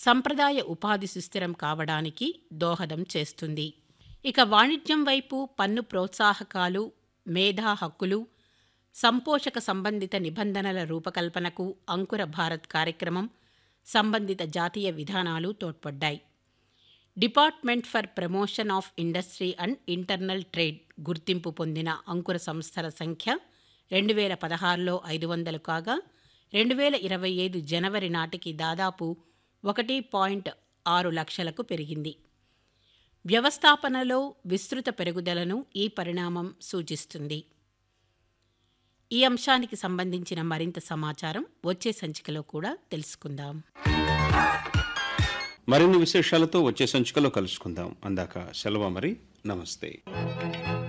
సంప్రదాయ ఉపాధి సుస్థిరం కావడానికి దోహదం చేస్తుంది ఇక వాణిజ్యం వైపు పన్ను ప్రోత్సాహకాలు మేధా హక్కులు సంపోషక సంబంధిత నిబంధనల రూపకల్పనకు అంకుర భారత్ కార్యక్రమం సంబంధిత జాతీయ విధానాలు తోడ్పడ్డాయి department for promotion of industry and internal trade గుర్తింపు పొందిన అంకుర సంస్థల సంఖ్య రెండు వేల పదహారులో ఐదు వందలు కాగా రెండు వేల ఇరవై ఐదు జనవరి నాటికి దాదాపు ఒకటి పాయింట్ ఆరు లక్షలకు పెరిగింది వ్యవస్థాపనలో విస్తృత పెరుగుదలను ఈ పరిణామం సూచిస్తుంది ఈ అంశానికి సంబంధించిన మరింత సమాచారం వచ్చే సంచికలో కూడా తెలుసుకుందాం మరిన్ని విశేషాలతో వచ్చే సంచికలో కలుసుకుందాం అందాక సెలవు మరి నమస్తే